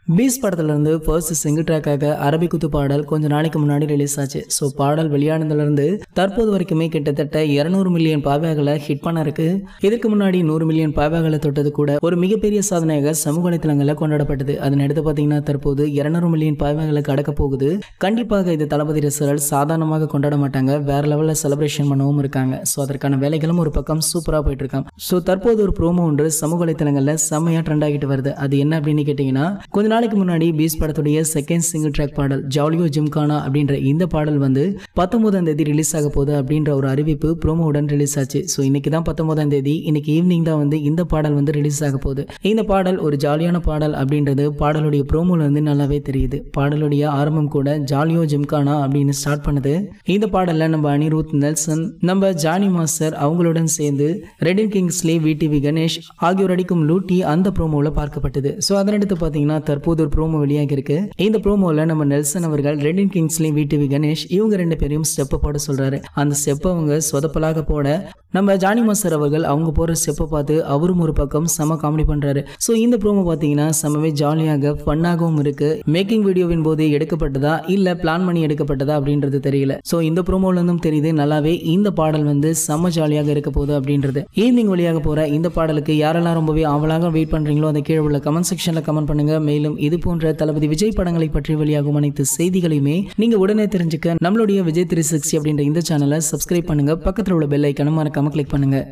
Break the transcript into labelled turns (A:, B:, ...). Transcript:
A: piece படத்துல இருந்து first single ட்ராக்காக அரபி குத்து பாடல் கொஞ்ச நாளைக்கு முன்னாடி ரிலீஸ் ஆச்சு ஸோ பாடல் வெளியானதுல இருந்து தற்போது வரைக்குமே கிட்டத்தட்ட 200 மில்லியன் பாவைகளை ஹிட் பண்ண இருக்கு இதுக்கு முன்னாடி நூறு மில்லியன் பாவைகளை தொட்டது கூட ஒரு மிகப்பெரிய சாதனையாக சமூக வலைத்தளங்களில் கொண்டாடப்பட்டது அதன் அடுத்து பார்த்தீங்கன்னா தற்போது 200 மில்லியன் பாவைகளை கடக்க போகுது கண்டிப்பாக இது தளபதி ரசிகர்கள் சாதாரணமாக கொண்டாட மாட்டாங்க வேற லெவலில் செலிப்ரேஷன் பண்ணவும் இருக்காங்க ஸோ அதற்கான வேலைகளும் ஒரு பக்கம் சூப்பராக போயிட்டு இருக்காங்க ஸோ தற்போது ஒரு ப்ரோமோ ஒன்று சமூக வலைத்தளங்களில் செம்மையாக ட்ரெண்ட் ஆகிட்டு வருது அது என்ன அப்படின்னு கேட்டிங்கன்னா கொஞ்ச நாளைக்கு முன்னாடி பீஸ் படத்துடைய செகண்ட் சிங்கிள் ட்ராக் பாடல் ஜாலியோ ஜிம்கானா அப்படின்ற இந்த பாடல் வந்து பத்தொன்பதாம் தேதி ரிலீஸ் ஆக போகுது அப்படின்ற ஒரு அறிவிப்பு ப்ரோமோவுடன் ரிலீஸ் ஆச்சு ஸோ இன்னைக்கு தான் பத்தொன்பதாம் தேதி இன்னைக்கு ஈவினிங் தான் வந்து இந்த பாடல் வந்து ரிலீஸ் ஆக போகுது இந்த பாடல் ஒரு ஜாலியான பாடல் அப்படின்றது பாடலுடைய ப்ரோமோல இருந்து நல்லாவே தெரியுது பாடலுடைய ஆரம்பம் கூட ஜாலியோ ஜிம்கானா அப்படின்னு ஸ்டார்ட் பண்ணுது இந்த பாடல்ல நம்ம அனிருத் நெல்சன் நம்ம ஜானி மாஸ்டர் அவங்களுடன் சேர்ந்து ரெடின் கிங்ஸ்லி விடிவி கணேஷ் ஆகியோர் அடிக்கும் லூட்டி அந்த ப்ரோமோவில் பார்க்கப்பட்டது ஸோ அதனடுத்து பார்த்தீங்கன்னா தற்போது ஒரு ப்ரோமோ வெளியாகி இருக்கு இந்த ப்ரோமோவில் நம்ம நெல்சன் அவர்கள் ரெடின் கிங்ஸ்லி விடிவி கணேஷ் இவங்க ரெண்டு பேரையும் ஸ்டெப்பை போட சொல்றாரு அந்த ஸ்டெப்பை அவங்க சொதப்பலாக போட நம்ம ஜானி மாஸ்டர் அவர்கள் அவங்க போற ஸ்டெப்பை பார்த்து அவரும் ஒரு பக்கம் செம காமெடி பண்றாரு ஸோ இந்த ப்ரோமோ பார்த்தீங்கன்னா செம்மவே ஜாலியாக ஃபன்னாகவும் இருக்கு மேக்கிங் வீடியோவின் போது எடுக்கப்பட்டதா இல்ல பிளான் பண்ணி எடுக்கப்பட்டதா அப்படின்றது தெரியல ஸோ இந்த ப்ரோமோல இருந்தும் தெரியுது நல்லாவே இந்த பாடல் வந்து செம்ம ஜாலியாக இருக்க போகுது அப்படின்றது ஈவினிங் வழியாக போற இந்த பாடலுக்கு யாரெல்லாம் ரொம்பவே ஆவலாக வெயிட் பண்றீங்களோ அந்த கீழே உள்ள கமெண்ட் செக்ஷன்ல கமெண்ட் பண்ணுங்க மேலும் இது போன்ற தளபதி விஜய் படங்களை பற்றி வெளியாகும் அனைத்து செய்திகளையுமே நீங்க உடனே தெரிஞ்சுக்க நம்மளுடைய விஜய் த்ரீ சிக்ஸ்டி அப்படின்ற இந்த சேனலை சப்ஸ்கிரைப் பண்ணுங்க பக்கத்தில் உள்ள பெல் ஐக்கனை மறக்காம கிளிக் பண்ணுங்க